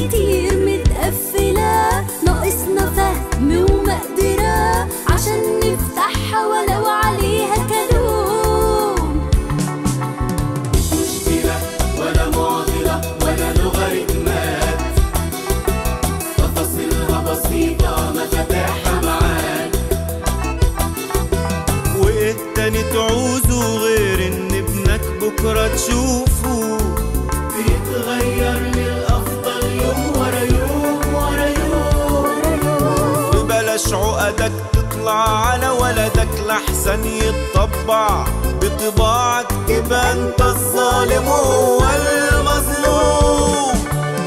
كتير متقفلة ناقصنا فهم ومقدرة عشان نفتحها ولو عليها كلام مشكلة ولا معضلة ولا لوغاريتمات تفاصيلها بسيطة مفاتيحها معاك وايه تاني تعوزه غير ان ابنك بكرة تشوفه بيتغير للأفضل يوم ورا يوم ورا يوم ببلاش عقدك تطلع على ولدك لحسن يتطبع بطباعك تبقى انت الظالم وهو المظلوم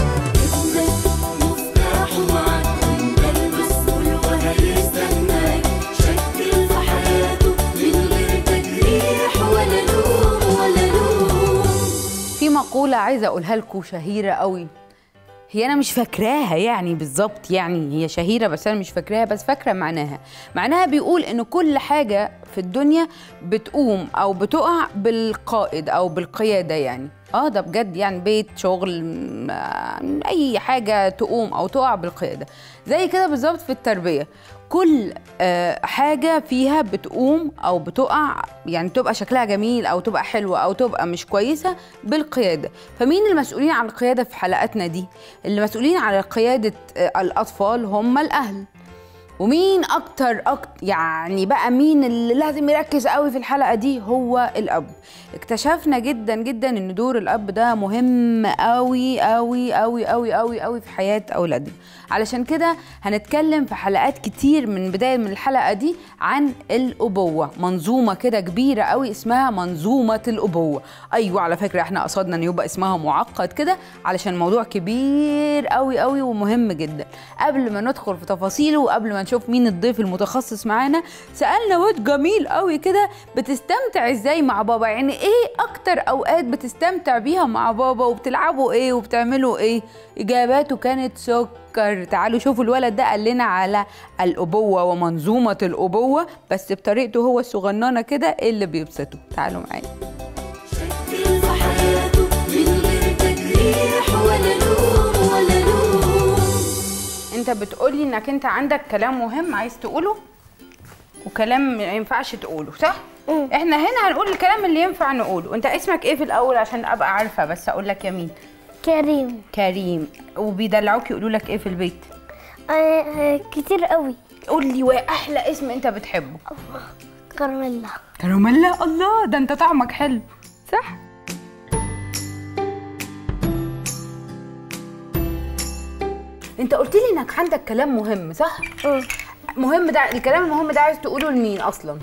ابنك مفتاحه معاك انت المسؤول وهيستناك شكل في حياته من غير تجريح ولا لوم ولا لوم في مقولة عايزة أقولها لكم شهيرة قوي هي أنا مش فاكراها يعني بالظبط يعني هي شهيرة بس أنا مش فاكراها بس فاكرة معناها معناها بيقول إن كل حاجة في الدنيا بتقوم أو بتقع بالقائد أو بالقيادة يعني اه ده بجد يعني بيت شغل م- آه، اي حاجه تقوم او تقع بالقياده زي كده بالظبط في التربيه كل آه، حاجه فيها بتقوم او بتقع يعني تبقى شكلها جميل او تبقى حلوه او تبقى مش كويسه بالقياده فمين المسؤولين عن القياده في حلقاتنا دي اللي مسؤولين على قياده آه، الاطفال هم الاهل ومين اكتر اكتر يعني بقى مين اللي لازم يركز قوي في الحلقه دي هو الاب اكتشفنا جدا جدا ان دور الاب ده مهم قوي قوي قوي قوي قوي قوي في حياه اولادنا علشان كده هنتكلم في حلقات كتير من بدايه من الحلقه دي عن الابوه منظومه كده كبيره قوي اسمها منظومه الابوه ايوه على فكره احنا قصدنا ان يبقى اسمها معقد كده علشان الموضوع كبير قوي قوي ومهم جدا قبل ما ندخل في تفاصيله وقبل ما نشوف مين الضيف المتخصص معانا سالنا واد جميل قوي كده بتستمتع ازاي مع بابا يعني ايه اكتر اوقات بتستمتع بيها مع بابا وبتلعبوا ايه وبتعملوا ايه اجاباته كانت سكر تعالوا شوفوا الولد ده قال لنا على الابوه ومنظومه الابوه بس بطريقته هو الصغننه كده إيه اللي بيبسطه تعالوا معايا شكل في حياته من غير تجريح ولا لوم ولا لوم انت بتقولي انك انت عندك كلام مهم عايز تقوله وكلام ما ينفعش تقوله صح احنا هنا هنقول الكلام اللي ينفع نقوله انت اسمك ايه في الاول عشان ابقى عارفه بس اقول لك يا مين كريم كريم وبيدلعوك يقولوا لك ايه في البيت آه آه كتير قوي قول لي واحلى اسم انت بتحبه كراميلا كراميلا الله ده انت طعمك حلو صح انت قلت لي انك عندك كلام مهم صح مم. مهم ده الكلام المهم ده عايز تقوله لمين اصلا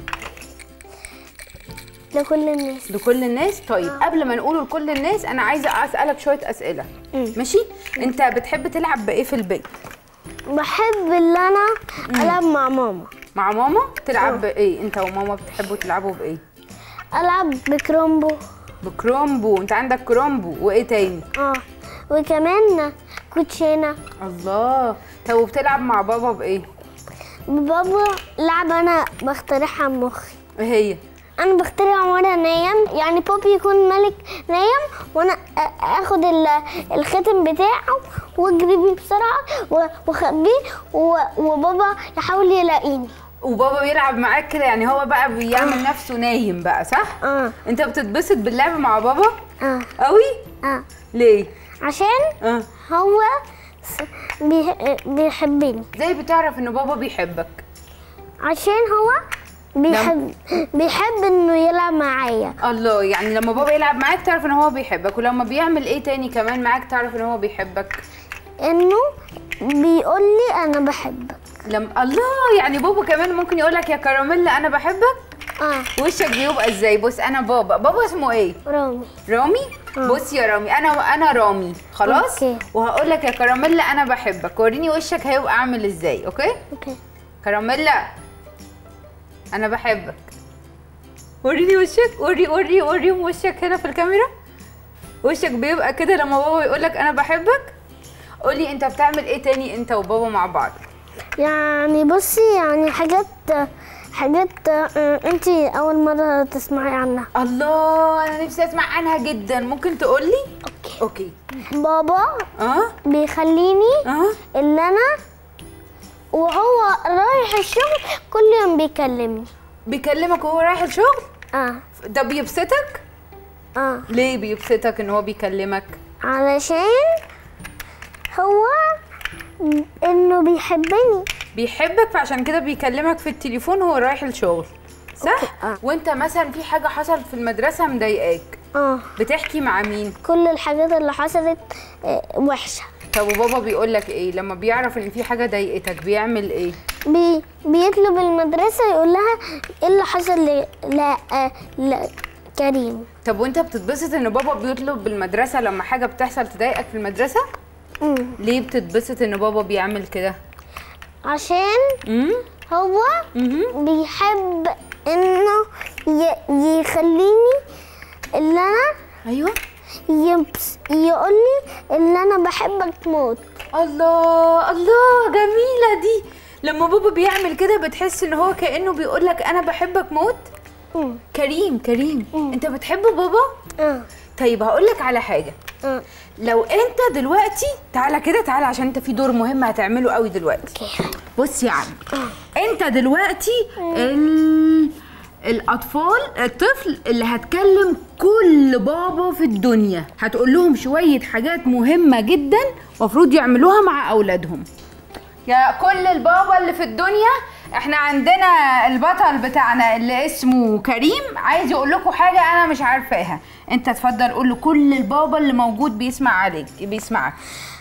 لكل الناس لكل الناس طيب قبل ما نقوله لكل الناس انا عايزه اسالك شويه اسئله مم. ماشي انت بتحب تلعب بايه في البيت بحب اللي انا العب مع ماما مع ماما تلعب بايه انت وماما بتحبوا تلعبوا بايه العب بكرومبو بكرومبو انت عندك كرومبو وايه تاني اه وكمان كوتشينه الله طب وبتلعب مع بابا بايه بابا لعب انا بخترعها بمخي ايه هي انا بخترع وانا نايم يعني بابي يكون ملك نايم وانا آ- اخد ال- الختم بتاعه واجري بيه بسرعه و- واخبيه و- وبابا يحاول يلاقيني وبابا بيلعب معاك كده يعني هو بقى بيعمل نفسه نايم بقى صح اه انت بتتبسط باللعب مع بابا اه قوي اه ليه عشان اه هو س- بي- بيحبني ازاي بتعرف ان بابا بيحبك عشان هو بيحب بيحب انه يلعب معايا الله يعني لما بابا يلعب معاك تعرف ان هو بيحبك ولما بيعمل ايه تاني كمان معاك تعرف ان هو بيحبك انه بيقول لي انا بحبك لما الله يعني بابا كمان ممكن يقول لك يا كراميلا انا بحبك اه وشك بيبقى ازاي بص انا بابا بابا اسمه ايه رامي رامي بص يا رامي انا انا رامي خلاص أوكي. وهقول لك يا كراميلا انا بحبك وريني وشك هيبقى عامل ازاي اوكي اوكي كراميلا انا بحبك وريني وشك وري وري وريهم وشك هنا في الكاميرا وشك بيبقى كده لما بابا يقول لك انا بحبك قولي انت بتعمل ايه تاني انت وبابا مع بعض يعني بصي يعني حاجات حاجات آه، انتي اول مرة تسمعي عنها الله انا نفسي اسمع عنها جدا ممكن تقولي اوكي اوكي بابا اه بيخليني اه ان انا وهو رايح الشغل كل يوم بيكلمني بيكلمك وهو رايح الشغل اه ده بيبسطك اه ليه بيبسطك ان هو بيكلمك علشان هو انه بيحبني بيحبك فعشان كده بيكلمك في التليفون وهو رايح الشغل صح آه. وانت مثلا في حاجه حصلت في المدرسه مضايقاك اه بتحكي مع مين كل الحاجات اللي حصلت آه، وحشه طب وبابا بيقول لك ايه لما بيعرف ان في حاجه ضايقتك بيعمل ايه بي بيطلب المدرسه يقول لها ايه اللي حصل ل... لا آه، لا كريم طب وانت بتتبسط ان بابا بيطلب بالمدرسه لما حاجه بتحصل تضايقك في المدرسه مم. ليه بتتبسط ان بابا بيعمل كده عشان امم هو مهم. بيحب انه ي... يخليني اللي انا ايوه يبس... يقول لي ان انا بحبك موت الله الله جميله دي لما بابا بيعمل كده بتحس ان هو كانه بيقول لك انا بحبك موت مم. كريم كريم انت بتحب بابا اه طيب هقول لك على حاجه اه لو انت دلوقتي تعالى كده تعالى عشان انت في دور مهم هتعمله قوي دلوقتي بص يا عم انت دلوقتي ال... الاطفال الطفل اللي هتكلم كل بابا في الدنيا هتقول لهم شويه حاجات مهمه جدا مفروض يعملوها مع اولادهم يا كل البابا اللي في الدنيا احنا عندنا البطل بتاعنا اللي اسمه كريم عايز يقول لكم حاجه انا مش عارفاها انت اتفضل قول له كل البابا اللي موجود بيسمع عليك بيسمعك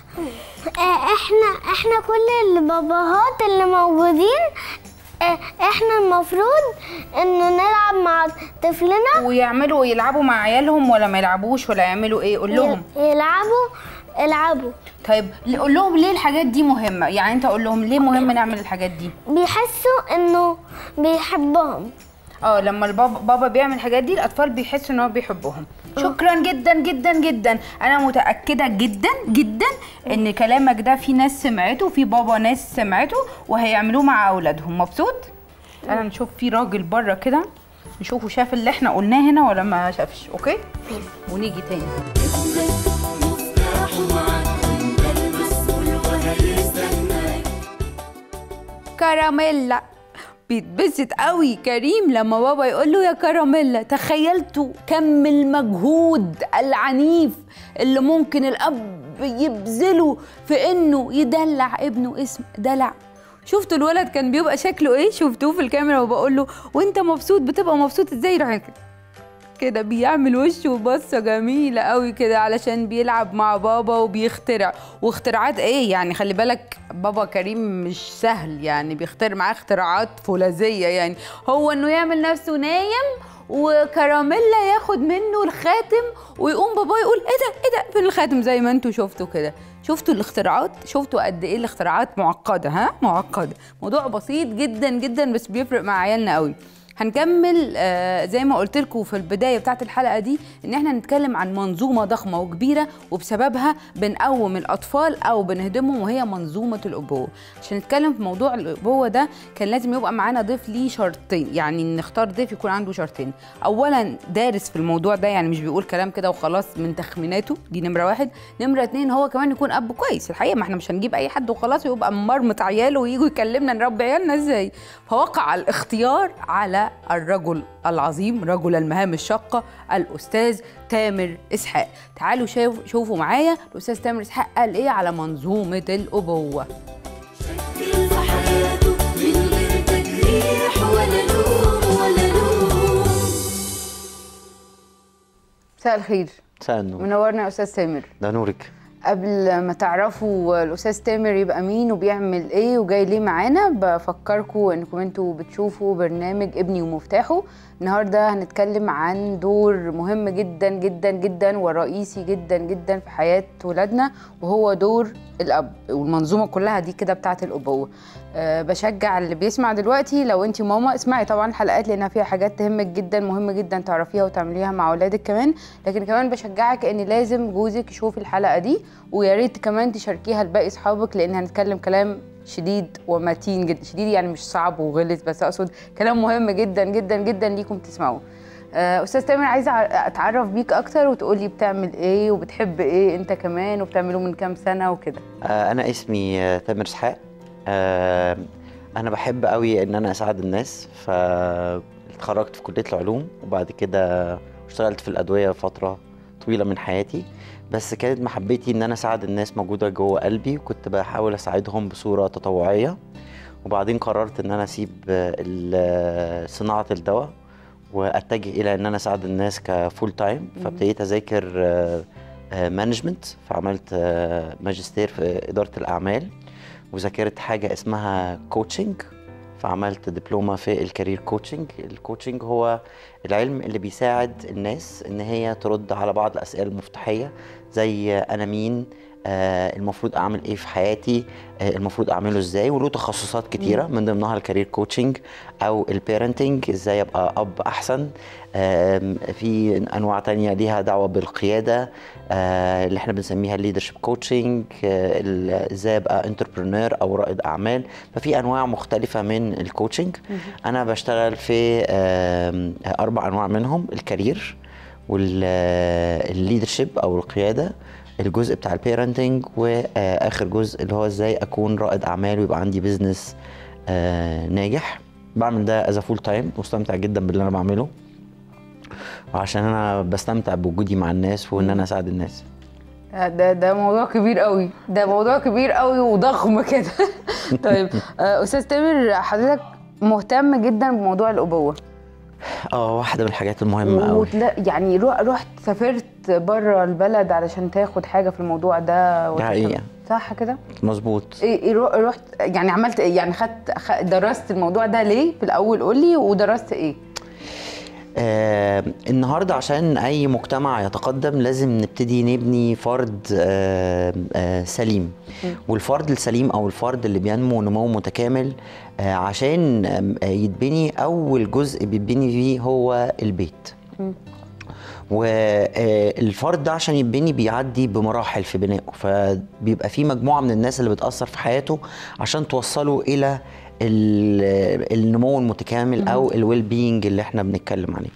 آه، احنا احنا كل الباباهات اللي موجودين آه، احنا المفروض انه نلعب مع طفلنا ويعملوا يلعبوا مع عيالهم ولا ما يلعبوش ولا يعملوا ايه قول لهم يل- يلعبوا العبوا طيب قول لهم ليه الحاجات دي مهمه يعني انت قول لهم ليه مهم نعمل الحاجات دي بيحسوا انه بيحبهم اه لما البابا بابا بيعمل الحاجات دي الاطفال بيحسوا ان هو بيحبهم شكرا جدا جدا جدا انا متاكده جدا جدا ان كلامك ده في ناس سمعته وفي بابا ناس سمعته وهيعملوه مع اولادهم مبسوط تعالى نشوف في راجل بره كده نشوفه شاف اللي احنا قلناه هنا ولا ما شافش اوكي ونيجي تاني مفتاحه معاك وانت المسؤول وهيستناك كراميلا بيتبسط قوي كريم لما بابا يقول له يا كراميلا تخيلتوا كم المجهود العنيف اللي ممكن الاب يبذله في انه يدلع ابنه اسم دلع شفتوا الولد كان بيبقى شكله ايه شفتوه في الكاميرا وبقول له وانت مبسوط بتبقى مبسوط ازاي يروح كده كده بيعمل وشه بصة جميلة قوي كده علشان بيلعب مع بابا وبيخترع واختراعات ايه يعني خلي بالك بابا كريم مش سهل يعني بيخترع معاه اختراعات فولاذية يعني هو انه يعمل نفسه نايم وكراميلا ياخد منه الخاتم ويقوم بابا يقول ايه ده ايه ده فين الخاتم زي ما انتوا شفتوا كده شفتوا الاختراعات شفتوا قد ايه الاختراعات معقدة ها معقدة موضوع بسيط جدا جدا بس بيفرق مع عيالنا قوي هنكمل آه، زي ما قلت لكم في البدايه بتاعت الحلقه دي ان احنا نتكلم عن منظومه ضخمه وكبيره وبسببها بنقوم الاطفال او بنهدمهم وهي منظومه الابوه عشان نتكلم في موضوع الابوه ده كان لازم يبقى معانا ضيف ليه شرطين يعني نختار ضيف يكون عنده شرطين اولا دارس في الموضوع ده يعني مش بيقول كلام كده وخلاص من تخميناته دي نمره واحد نمره اتنين هو كمان يكون اب كويس الحقيقه ما احنا مش هنجيب اي حد وخلاص ويبقى مرمط عياله ويجوا يكلمنا نربي عيالنا ازاي فوقع الاختيار على الرجل العظيم رجل المهام الشاقة الأستاذ تامر إسحاق تعالوا شوف شوفوا معايا الأستاذ تامر إسحاق قال إيه على منظومة الأبوة كل في حياته من غير تجريح ولا لوم ولا لوم مساء الخير مساء النور منورنا يا أستاذ تامر ده نورك قبل ما تعرفوا الأستاذ تامر يبقى مين وبيعمل إيه وجاي ليه معانا بفكركم إنكم أنتوا بتشوفوا برنامج ابني ومفتاحه النهارده هنتكلم عن دور مهم جدا جدا جدا ورئيسي جدا جدا في حياة ولادنا وهو دور الأب والمنظومة كلها دي كده بتاعة الأبوة أه بشجع اللي بيسمع دلوقتي لو انت ماما اسمعي طبعا الحلقات لانها فيها حاجات تهمك جدا مهم جدا تعرفيها وتعمليها مع اولادك كمان لكن كمان بشجعك ان لازم جوزك يشوف الحلقه دي ويا ريت كمان تشاركيها لباقي اصحابك لان هنتكلم كلام شديد ومتين جدا شديد يعني مش صعب وغلس بس اقصد كلام مهم جدا جدا جدا ليكم تسمعوه آه، استاذ تامر عايزه أع- اتعرف بيك اكتر وتقولي بتعمل ايه وبتحب ايه انت كمان وبتعمله من كام سنه وكده آه، انا اسمي آه، تامر اسحاق آه، انا بحب قوي ان انا اساعد الناس فاتخرجت في كليه العلوم وبعد كده اشتغلت في الادويه فتره طويله من حياتي بس كانت محبتي ان انا اساعد الناس موجوده جوه قلبي وكنت بحاول اساعدهم بصوره تطوعيه وبعدين قررت ان انا اسيب آه، ال- صناعه الدواء واتجه الى ان انا اساعد الناس كفول تايم فابتديت اذاكر مانجمنت فعملت آه، ماجستير في اداره الاعمال وذاكرت حاجه اسمها كوتشنج فعملت دبلومه في الكارير كوتشنج الكوتشنج هو العلم اللي بيساعد الناس ان هي ترد على بعض الاسئله المفتاحيه زي انا مين آه المفروض اعمل ايه في حياتي آه المفروض اعمله ازاي وله تخصصات كتيره من ضمنها الكارير كوتشنج او البيرنتنج ازاي ابقى اب احسن آم، في انواع تانية ليها دعوه بالقياده آه، اللي احنا بنسميها الليدرشيب كوتشنج ازاي ابقى انتربرنور او رائد اعمال ففي انواع مختلفه من الكوتشنج انا بشتغل في آم، اربع انواع منهم الكارير والليدرشيب او القياده الجزء بتاع البيرنتنج واخر جزء اللي هو ازاي اكون رائد اعمال ويبقى عندي بزنس ناجح بعمل ده از فول تايم مستمتع جدا باللي انا بعمله وعشان انا بستمتع بوجودي مع الناس وان انا اساعد الناس ده- ده ده موضوع كبير قوي ده موضوع كبير قوي وضخم كده طيب آه، استاذ تامر حضرتك مهتم جدا بموضوع الابوه اه واحده من الحاجات المهمه قوي وتلا- يعني رو- رحت سافرت بره البلد علشان تاخد حاجه في الموضوع ده ولا حقيقة. كده؟ صح كده مظبوط ايه إيه رو- رحت يعني عملت ايه يعني خدت خ- درست الموضوع ده ليه في الاول قولي ودرست ايه آه النهارده عشان اي مجتمع يتقدم لازم نبتدي نبني فرد آه آه سليم والفرد السليم او الفرد اللي بينمو نمو متكامل آه عشان آه يتبني اول جزء بيتبني فيه هو البيت والفرد ده عشان يتبني بيعدي بمراحل في بنائه فبيبقى في مجموعه من الناس اللي بتاثر في حياته عشان توصله الى ال- النمو المتكامل او الويل بينج اللي احنا بنتكلم عليه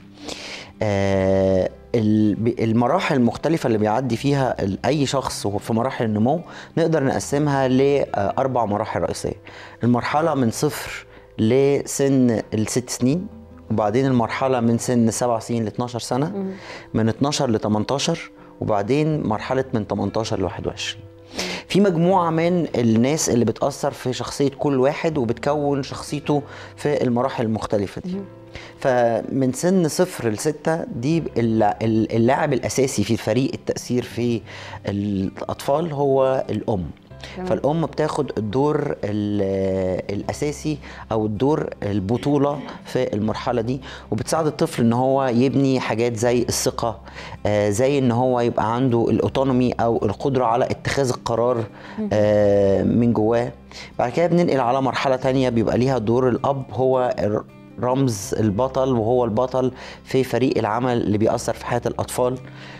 آه، ال- ب- المراحل المختلفة اللي بيعدي فيها ال- أي شخص وهو في مراحل النمو نقدر نقسمها لأربع مراحل رئيسية المرحلة من صفر لسن الست سنين وبعدين المرحلة من سن سبع سنين ل 12 سنة من 12 ل 18 وبعدين مرحلة من 18 ل 21 في مجموعة من الناس اللي بتأثر في شخصية كل واحد وبتكون شخصيته في المراحل المختلفة دي فمن سن صفر لستة دي الل- الل- اللاعب الأساسي في فريق التأثير في الأطفال هو الأم فالأم بتاخد الدور ال- الأساسي أو الدور البطولة في المرحلة دي وبتساعد الطفل إن هو يبني حاجات زي الثقة آه، زي إن هو يبقى عنده الأوتونومي أو القدرة على اتخاذ القرار آه، من جواه بعد كده بننقل على مرحلة تانية بيبقى ليها دور الأب هو الر- رمز البطل وهو البطل في فريق العمل اللي بيأثر في حياة الأطفال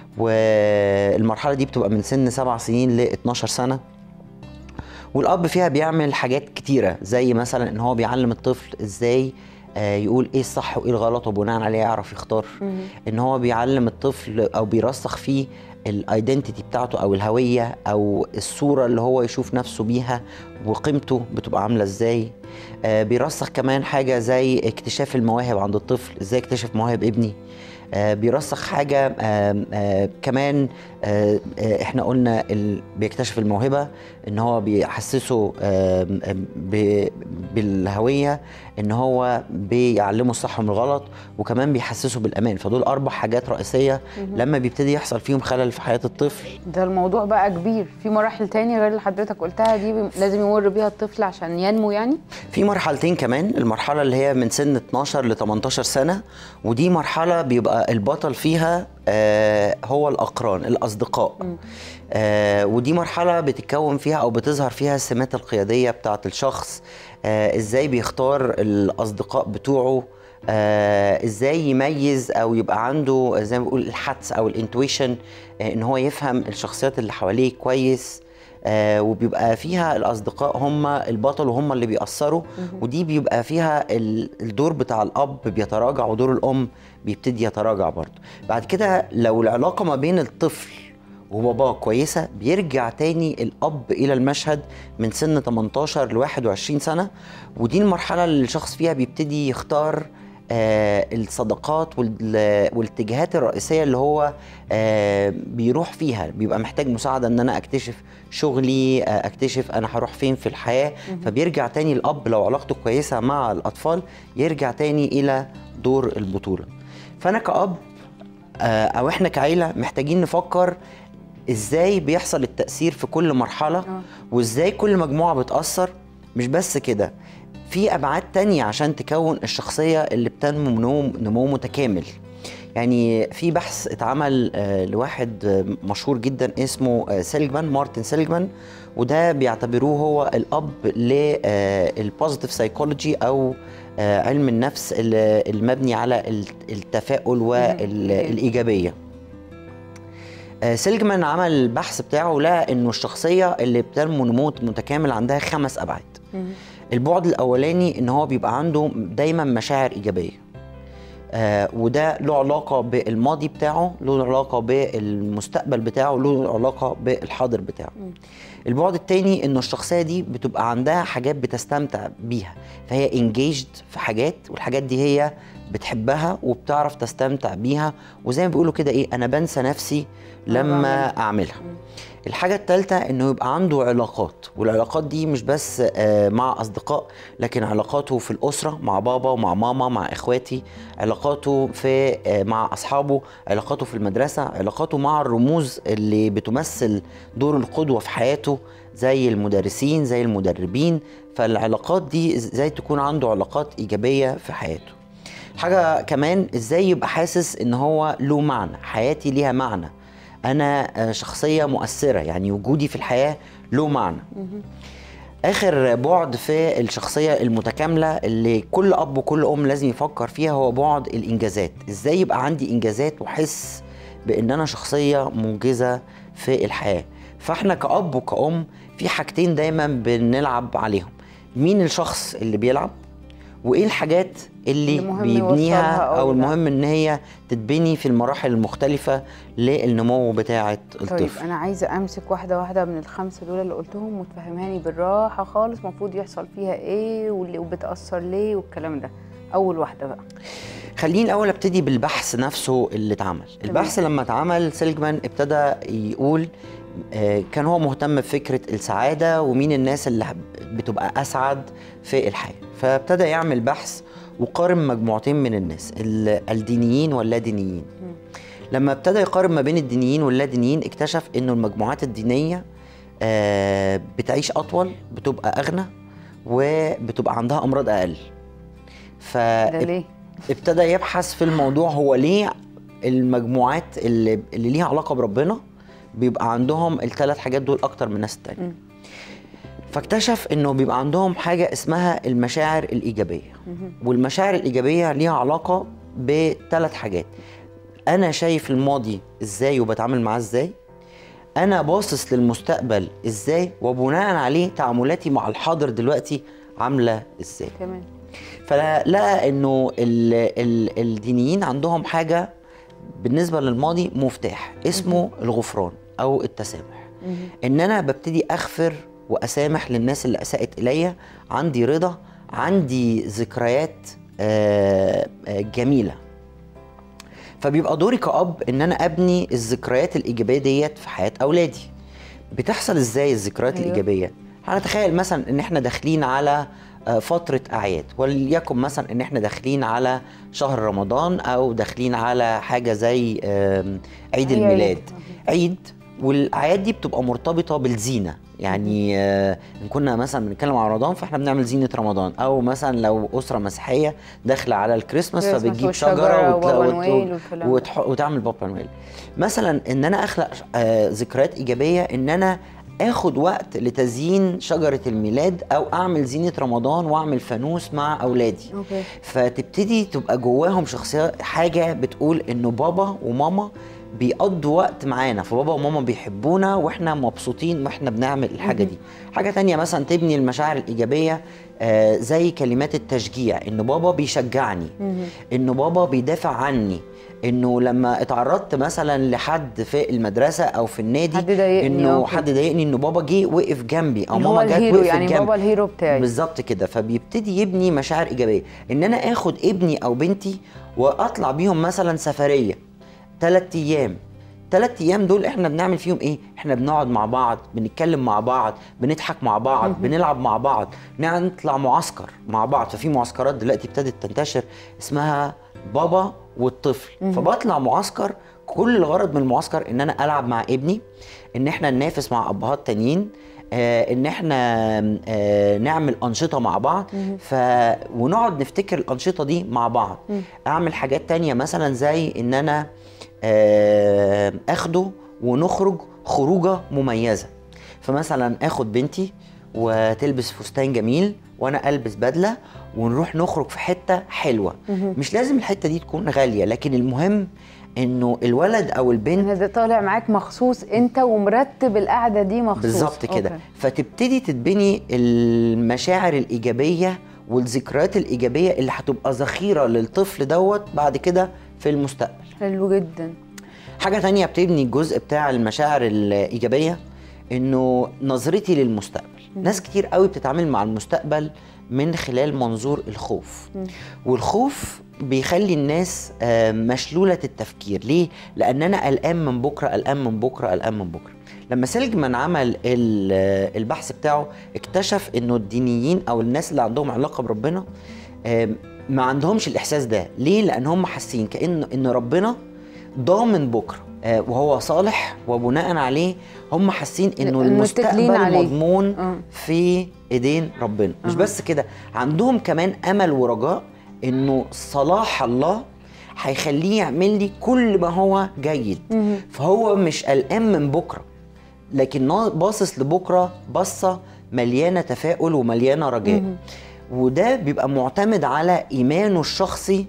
والمرحلة دي بتبقى من سن سبع سنين ل 12 سنة والاب فيها بيعمل حاجات كتيره زي مثلا ان هو بيعلم الطفل ازاي آه، يقول ايه الصح وايه الغلط وبناء عليه يعرف يختار ان هو بيعلم الطفل او بيرسخ فيه الايدنتيتي بتاعته او الهويه او الصوره اللي هو يشوف نفسه بيها وقيمته بتبقى عامله ازاي آه، بيرسخ كمان حاجه زي اكتشاف المواهب عند الطفل ازاي اكتشف مواهب ابني آه، بيرسخ حاجه آم، آه، كمان آه، آه، احنا قلنا ال- بيكتشف الموهبه ان هو بيحسسه آم، آم، ب- بالهويه ان هو بيعلمه الصح من الغلط وكمان بيحسسه بالامان فدول اربع حاجات رئيسيه لما بيبتدي يحصل فيهم خلل في حياه الطفل ده الموضوع بقى كبير في مراحل تانية غير اللي حضرتك قلتها دي بي- لازم يمر بيها الطفل عشان ينمو يعني في مرحلتين كمان المرحلة اللي هي من سن 12 ل 18 سنة ودي مرحلة بيبقى البطل فيها آه هو الأقران الأصدقاء آه ودي مرحلة بتتكون فيها أو بتظهر فيها السمات القيادية بتاعة الشخص آه إزاي بيختار الأصدقاء بتوعه آه ازاي يميز او يبقى عنده زي ما بيقول الحدس او الانتويشن آه ان هو يفهم الشخصيات اللي حواليه كويس آه وبيبقى فيها الاصدقاء هم البطل وهم اللي بيأثروا ودي بيبقى فيها ال- الدور بتاع الاب بيتراجع ودور الام بيبتدي يتراجع برضه بعد كده لو العلاقه ما بين الطفل وباباه كويسه بيرجع تاني الاب الى المشهد من سن 18 ل 21 سنه ودي المرحله اللي الشخص فيها بيبتدي يختار آه الصداقات وال- والاتجاهات الرئيسيه اللي هو آه بيروح فيها بيبقى محتاج مساعده ان انا اكتشف شغلي آه اكتشف انا هروح فين في الحياه فبيرجع تاني الاب لو علاقته كويسه مع الاطفال يرجع تاني الى دور البطوله فانا كاب آه، او احنا كعيله محتاجين نفكر ازاي بيحصل التاثير في كل مرحله وازاي كل مجموعه بتاثر مش بس كده في ابعاد تانية عشان تكون الشخصيه اللي بتنمو نمو, نمو متكامل يعني في بحث اتعمل آه، لواحد آه، مشهور جدا اسمه آه، سيلجمان مارتن سيلجمان وده بيعتبروه هو الاب للبوزيتيف سايكولوجي او آه، علم النفس اللي- المبني على الت- التفاؤل والايجابيه آه، سيلجمان عمل البحث بتاعه لقى انه الشخصيه اللي بتنمو نمو متكامل عندها خمس ابعاد البعد الاولاني ان هو بيبقى عنده دايما مشاعر ايجابيه آه وده له علاقه بالماضي بتاعه له علاقه بالمستقبل بتاعه له علاقه بالحاضر بتاعه البعد التاني انه الشخصيه دي بتبقى عندها حاجات بتستمتع بيها فهي انجيجد في حاجات والحاجات دي هي بتحبها وبتعرف تستمتع بيها وزي ما بيقولوا كده ايه انا بنسى نفسي لما اعملها الحاجة التالتة انه يبقى عنده علاقات والعلاقات دي مش بس آه، مع اصدقاء لكن علاقاته في الاسرة مع بابا ومع ماما مع اخواتي علاقاته في آه، مع اصحابه علاقاته في المدرسة علاقاته مع الرموز اللي بتمثل دور القدوة في حياته زي المدرسين زي المدربين فالعلاقات دي ازاي تكون عنده علاقات ايجابية في حياته حاجة كمان ازاي يبقى حاسس ان هو له معنى حياتي ليها معنى انا آه، شخصية مؤثرة يعني وجودي في الحياة له معنى اخر بعد في الشخصية المتكاملة اللي كل اب وكل ام لازم يفكر فيها هو بعد الانجازات ازاي يبقى عندي انجازات واحس بان انا شخصية منجزة في الحياة فاحنا كأب وكأم في حاجتين دايما بنلعب عليهم مين الشخص اللي بيلعب وايه الحاجات اللي اللي مهم بيبنيها يوصلها أو او لا. المهم ان هي تتبني في المراحل المختلفة للنمو بتاعة الطفل طيب انا عايزه امسك واحده واحده من الخمسه دول اللي قلتهم وتفهمهاني بالراحه خالص المفروض يحصل فيها ايه واللي وبتاثر ليه والكلام ده اول واحده بقى خليني الاول ابتدي بالبحث نفسه اللي اتعمل البحث لما اتعمل سيلجمان ابتدى يقول آه، كان هو مهتم بفكره السعاده ومين الناس اللي هب- بتبقى اسعد في الحياه فابتدى يعمل بحث وقارن مجموعتين من الناس ال- الدينيين واللادينيين لما ابتدى يقارن ما بين الدينيين واللادينيين اكتشف انه المجموعات الدينيه آه، بتعيش اطول بتبقى اغنى وبتبقى عندها امراض اقل ف ده ليه ابتدى يبحث في الموضوع هو ليه المجموعات اللي, اللي ليها علاقه بربنا بيبقى عندهم الثلاث حاجات دول اكتر من الناس التانية فاكتشف انه بيبقى عندهم حاجه اسمها المشاعر الايجابيه والمشاعر الايجابيه ليها علاقه بثلاث حاجات انا شايف الماضي ازاي وبتعامل معاه ازاي انا باصص للمستقبل ازاي وبناء عليه تعاملاتي مع الحاضر دلوقتي عامله ازاي كمان فلقى انه ال ال الدينيين عندهم حاجه بالنسبه للماضي مفتاح اسمه الغفران او التسامح ان انا ببتدي اغفر واسامح للناس اللي اساءت الي عندي رضا عندي ذكريات آه، آه، جميله فبيبقى دوري كأب ان انا ابني الذكريات الايجابيه ديت في حياه اولادي بتحصل ازاي الذكريات أيوة. أيوة. الايجابيه هنتخيل مثلا ان احنا داخلين على آه، فترة أعياد وليكن مثلا إن إحنا داخلين على شهر رمضان أو داخلين على حاجة زي آم، عيد أي عيد. الميلاد عيد والأعياد دي بتبقى مرتبطة بالزينة يعني آه، إن كنا مثلا بنتكلم عن رمضان فإحنا بنعمل زينة رمضان أو مثلا لو أسرة مسيحية داخلة على الكريسماس كريسماس فبتجيب والشجرة شجرة وبابا وتلا- نويل والكلام ده. وتح... وتعمل بابا نويل مثلا ان انا اخلق آه ذكريات ايجابيه ان انا اخد وقت لتزيين شجره الميلاد او اعمل زينه رمضان واعمل فانوس مع اولادي اوكي فتبتدي تبقى جواهم شخصيه حاجه بتقول انه بابا وماما بيقضوا وقت معانا فبابا وماما بيحبونا واحنا مبسوطين واحنا بنعمل الحاجه دي حاجه تانية مثلا تبني المشاعر الايجابيه آه زي كلمات التشجيع ان بابا بيشجعني انه بابا بيدافع عني انه لما اتعرضت مثلا لحد في المدرسه او في النادي حد ضايقني انه أو كده. حد ضايقني انه بابا جه وقف جنبي او اللي هو ماما جت الهيرو وقفت يعني جنبي بابا الهيرو بتاعي بالظبط كده فبيبتدي يبني مشاعر ايجابيه ان انا اخد ابني او بنتي واطلع بيهم مثلا سفريه ثلاث ايام ثلاث ايام دول احنا بنعمل فيهم ايه احنا بنقعد مع بعض بنتكلم مع بعض بنضحك مع بعض بنلعب مع بعض نطلع معسكر مع بعض ففي معسكرات دلوقتي ابتدت تنتشر اسمها بابا والطفل فبطلع معسكر كل الغرض من المعسكر ان انا العب مع ابني ان احنا ننافس مع ابهات تانيين آه ان احنا آه نعمل انشطه مع بعض ف ونقعد نفتكر الانشطه دي مع بعض اعمل حاجات تانية مثلا زي ان انا آه اخده ونخرج خروجه مميزه فمثلا اخد بنتي وتلبس فستان جميل وانا البس بدله ونروح نخرج في حته حلوه مش لازم الحته دي تكون غاليه لكن المهم انه الولد او البنت ده طالع معاك مخصوص انت ومرتب القعده دي مخصوص بالظبط كده أوكي. فتبتدي تتبني المشاعر الايجابيه والذكريات الايجابيه اللي هتبقى ذخيره للطفل دوت بعد كده في المستقبل حلو جدا حاجه تانية بتبني الجزء بتاع المشاعر الايجابيه انه نظرتي للمستقبل ناس كتير قوي بتتعامل مع المستقبل من خلال منظور الخوف والخوف بيخلي الناس آه، مشلولة التفكير ليه؟ لأن أنا قلقان من بكرة قلقان من بكرة قلقان من بكرة لما سيلجمان عمل ال- آه، البحث بتاعه اكتشف انه الدينيين او الناس اللي عندهم علاقة بربنا آم، ما عندهمش الاحساس ده ليه لان هم حاسين كان ان ربنا ضامن بكره آه، وهو صالح وبناء عليه هم حاسين انه إنه متكلين المستقبل عليه. مضمون آه. في ايدين ربنا مش بس كده عندهم كمان امل ورجاء انه صلاح الله هيخليه يعمل لي كل ما هو جيد فهو مش قلقان من بكره لكن نا- باصص لبكره بصه مليانه تفاؤل ومليانه رجاء وده بيبقى معتمد على ايمانه الشخصي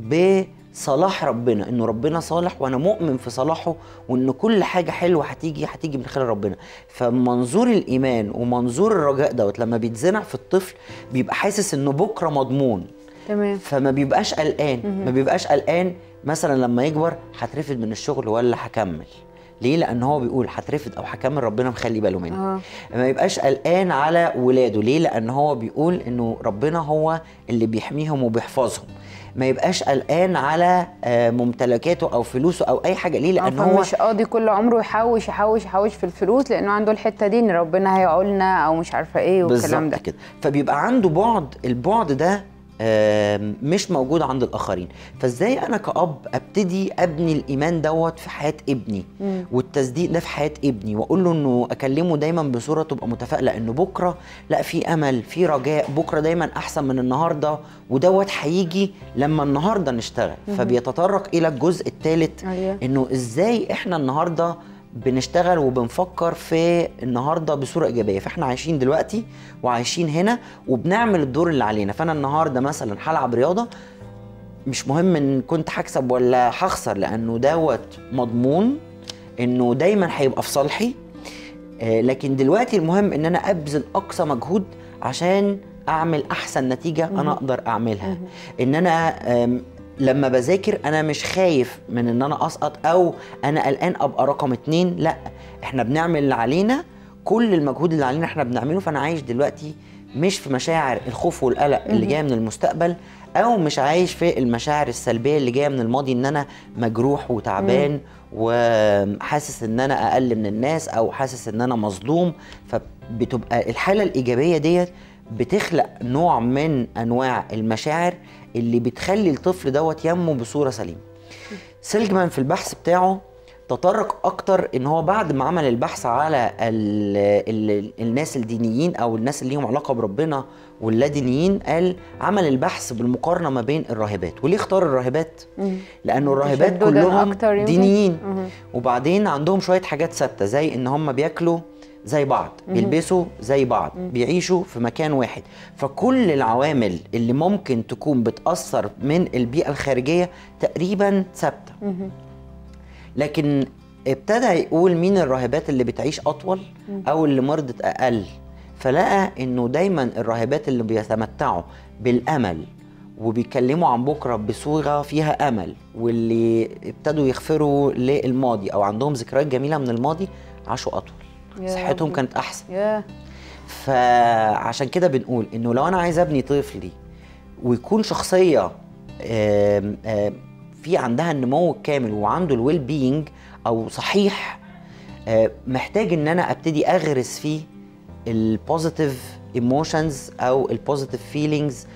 بصلاح ربنا انه ربنا صالح وانا مؤمن في صلاحه وان كل حاجه حلوه هتيجي هتيجي من خلال ربنا فمنظور الايمان ومنظور الرجاء دوت لما بيتزرع في الطفل بيبقى حاسس انه بكره مضمون تمام فما بيبقاش قلقان ما بيبقاش قلقان مثلا لما يكبر هترفد من الشغل ولا هكمل ليه لان هو بيقول هترفد او هكمل ربنا مخلي باله مني اه ما يبقاش قلقان على ولاده ليه لان هو بيقول انه ربنا هو اللي بيحميهم وبيحفظهم ما يبقاش قلقان على آه، ممتلكاته او فلوسه او اي حاجه ليه لان هو مش قاضي كل عمره يحوش يحوش يحوش في الفلوس لانه عنده الحته دي ان ربنا هيعولنا او مش عارفه ايه والكلام بالظبط ده كده فبيبقى عنده بعد البعد ده آم، مش موجود عند الاخرين فازاي انا كاب ابتدي ابني الايمان دوت في حياه ابني والتصديق ده في حياه ابني واقول له انه اكلمه دايما بصوره تبقى متفائله انه بكره لا في امل في رجاء بكره دايما احسن من النهارده ودوت هيجي لما النهارده نشتغل فبيتطرق الى الجزء الثالث أيوة. انه ازاي احنا النهارده بنشتغل وبنفكر في النهارده بصوره ايجابيه فاحنا عايشين دلوقتي وعايشين هنا وبنعمل الدور اللي علينا فانا النهارده مثلا هلعب رياضه مش مهم ان كنت هكسب ولا هخسر لانه دوت مضمون انه دايما هيبقى في صالحي آه، لكن دلوقتي المهم ان انا ابذل اقصى مجهود عشان اعمل احسن نتيجه انا اقدر اعملها ان انا آم، لما بذاكر انا مش خايف من ان انا اسقط او انا قلقان ابقى رقم اتنين لا احنا بنعمل اللي علينا كل المجهود اللي علينا احنا بنعمله فانا عايش دلوقتي مش في مشاعر الخوف والقلق اللي جايه من المستقبل او مش عايش في المشاعر السلبيه اللي جايه من الماضي ان انا مجروح وتعبان وحاسس ان انا اقل من الناس او حاسس ان انا مظلوم فبتبقى الحاله الايجابيه ديت بتخلق نوع من انواع المشاعر اللي بتخلي الطفل دوت ينمو بصوره سليمه سيلجمان في البحث بتاعه تطرق اكتر ان هو بعد ما عمل البحث على ال ال الناس الدينيين او الناس اللي ليهم علاقه بربنا واللادينيين قال عمل البحث بالمقارنه ما بين الراهبات وليه اختار الراهبات لانه الراهبات تشدداً كلهم أكتر يمكن؟ دينيين مهم. وبعدين عندهم شويه حاجات ثابته زي ان هم بياكلوا زي بعض بيلبسوا زي بعض بيعيشوا في مكان واحد فكل العوامل اللي ممكن تكون بتأثر من البيئة الخارجية تقريبا ثابتة لكن ابتدى يقول مين الراهبات اللي بتعيش اطول او اللي مرضت اقل فلقى انه دايما الراهبات اللي بيتمتعوا بالامل وبيتكلموا عن بكره بصوره فيها امل واللي ابتدوا يغفروا للماضي او عندهم ذكريات جميله من الماضي عاشوا اطول يا صحتهم ربي. كانت احسن ياه فعشان كده بنقول انه لو انا عايز ابني طفلي ويكون شخصيه آم، آم، في عندها النمو الكامل وعنده الويل بينج او صحيح آه، محتاج ان انا ابتدي اغرس فيه البوزيتيف ايموشنز او البوزيتيف فيلينجز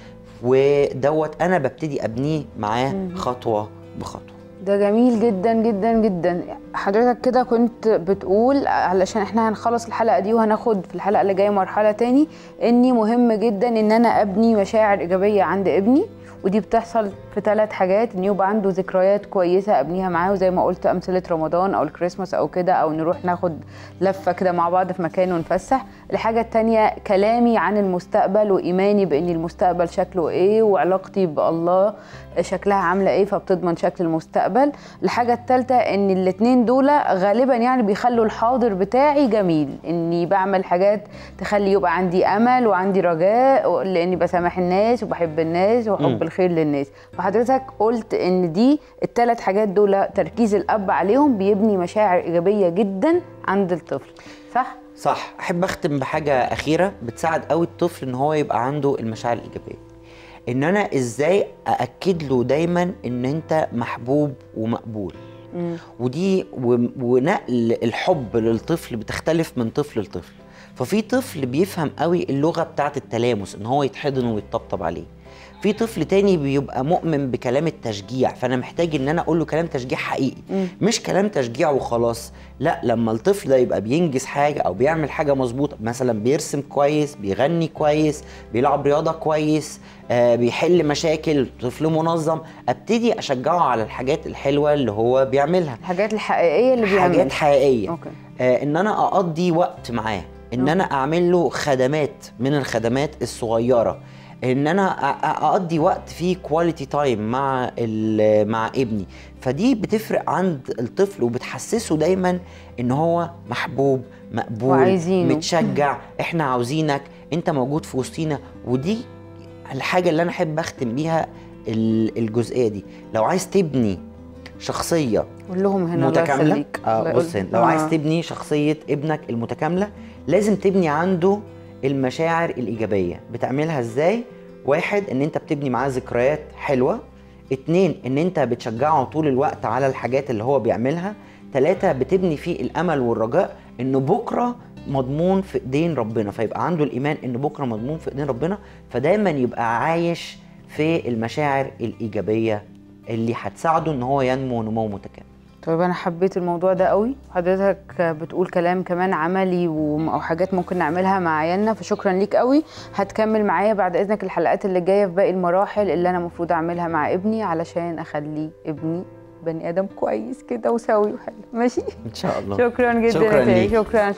ودوت انا ببتدي ابنيه معاه خطوه بخطوه ده جميل جدا جدا جدا حضرتك كده كنت بتقول علشان احنا هنخلص الحلقه دي وهناخد في الحلقه اللي جايه مرحله تاني اني مهم جدا ان انا ابني مشاعر ايجابيه عند ابني ودي بتحصل في ثلاث حاجات ان يبقى عنده ذكريات كويسه ابنيها معاه وزي ما قلت امثله رمضان او الكريسماس او كده او نروح ناخد لفه كده مع بعض في مكان ونفسح الحاجه التانية كلامي عن المستقبل وايماني بان المستقبل شكله ايه وعلاقتي بالله شكلها عامله ايه فبتضمن شكل المستقبل الحاجه الثالثه ان الاتنين دول غالبا يعني بيخلوا الحاضر بتاعي جميل اني بعمل حاجات تخلي يبقى عندي امل وعندي رجاء لاني بسامح الناس وبحب الناس وحب الخير للناس فحضرتك قلت ان دي الثلاث حاجات دول تركيز الاب عليهم بيبني مشاعر ايجابيه جدا عند الطفل صح صح احب اختم بحاجه اخيره بتساعد قوي الطفل ان هو يبقى عنده المشاعر الايجابيه ان انا ازاي ااكد له دايما ان انت محبوب ومقبول ودي و- ونقل الحب للطفل بتختلف من طفل لطفل ففي طفل بيفهم قوي اللغه بتاعه التلامس ان هو يتحضن ويطبطب عليه في طفل تاني بيبقى مؤمن بكلام التشجيع فانا محتاج ان انا اقول له كلام تشجيع حقيقي مش كلام تشجيع وخلاص لا لما الطفل ده يبقى بينجز حاجه او بيعمل حاجه مظبوطه مثلا بيرسم كويس بيغني كويس بيلعب رياضه كويس آه بيحل مشاكل طفل منظم ابتدي اشجعه على الحاجات الحلوه اللي هو بيعملها الحاجات الحقيقيه اللي بيعملها حاجات حقيقيه أوكي. آه ان انا اقضي وقت معاه ان انا اعمل له خدمات من الخدمات الصغيره ان انا أ- أ- اقضي وقت فيه كواليتي تايم مع ال- مع ابني فدي بتفرق عند الطفل وبتحسسه دايما ان هو محبوب مقبول وعايزينه. متشجع احنا عاوزينك انت موجود في وسطينا ودي الحاجه اللي انا احب اختم بيها ال- الجزئيه دي لو عايز تبني شخصيه قول لهم هنا الله متكامله يخليك الله اه يقول- بص هنا، لو آه. عايز تبني شخصيه ابنك المتكامله لازم تبني عنده المشاعر الايجابيه بتعملها ازاي واحد ان انت بتبني معاه ذكريات حلوه اتنين ان انت بتشجعه طول الوقت على الحاجات اللي هو بيعملها تلاتة بتبني فيه الامل والرجاء انه بكره مضمون في ايدين ربنا فيبقى عنده الايمان ان بكره مضمون في ايدين ربنا فدايما يبقى عايش في المشاعر الايجابيه اللي هتساعده ان هو ينمو نمو متكامل طيب انا حبيت الموضوع ده قوي حضرتك بتقول كلام كمان عملي وم- او حاجات ممكن نعملها مع عيالنا فشكرا ليك قوي هتكمل معايا بعد اذنك الحلقات اللي جايه في باقي المراحل اللي انا المفروض اعملها مع ابني علشان اخليه ابني بني ادم كويس كده وسوي وحلو ماشي ان شاء الله شكرا جدا شكراً يا تاي، ليك. شكرا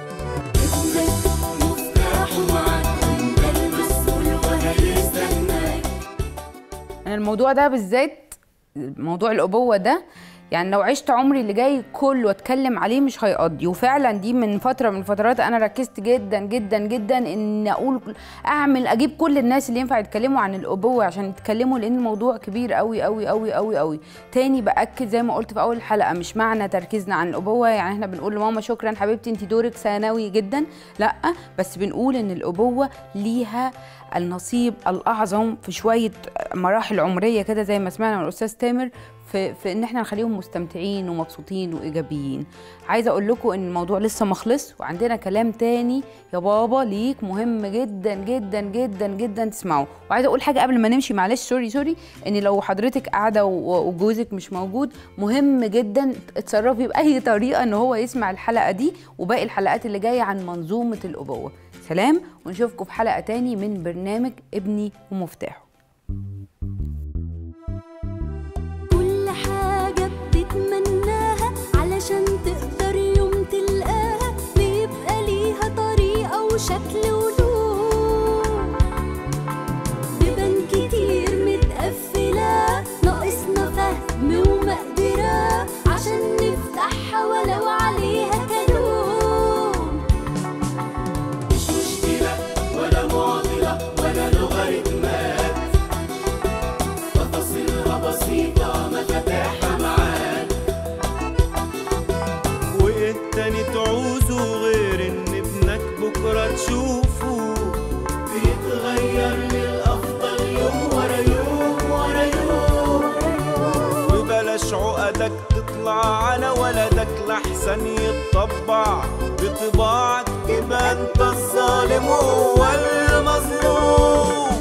مفتاحه معاك وانت المسؤول وهيستناك انا الموضوع ده بالذات موضوع الابوه ده يعني لو عشت عمري اللي جاي كله اتكلم عليه مش هيقضي وفعلا دي من فتره من الفترات انا ركزت جدا جدا جدا ان اقول اعمل اجيب كل الناس اللي ينفع يتكلموا عن الابوه عشان يتكلموا لان الموضوع كبير قوي قوي قوي قوي قوي تاني باكد زي ما قلت في اول الحلقه مش معنى تركيزنا عن الابوه يعني احنا بنقول لماما شكرا حبيبتي انت دورك ثانوي جدا لا بس بنقول ان الابوه ليها النصيب الاعظم في شويه مراحل عمريه كده زي ما سمعنا من الاستاذ تامر في, في ان احنا نخليهم مستمتعين ومبسوطين وايجابيين عايزه اقول لكم ان الموضوع لسه ما خلص وعندنا كلام تاني يا بابا ليك مهم جدا جدا جدا جدا تسمعه وعايزه اقول حاجه قبل ما نمشي معلش سوري سوري ان لو حضرتك قاعده و- وجوزك مش موجود مهم جدا اتصرفي باي طريقه ان هو يسمع الحلقه دي وباقي الحلقات اللي جايه عن منظومه الابوه سلام ونشوفكم في حلقه تاني من برنامج ابني ومفتاحه كل حاجة بتتمناها علشان تقدر يوم تلقاها بيبقى ليها طريقة وشكل ولون بيبان كتير متقفلة ناقصنا فهم ومقدرة عشان نفهم لحسن يتطبع بطباعك تبقى انت الظالم وهو المظلوم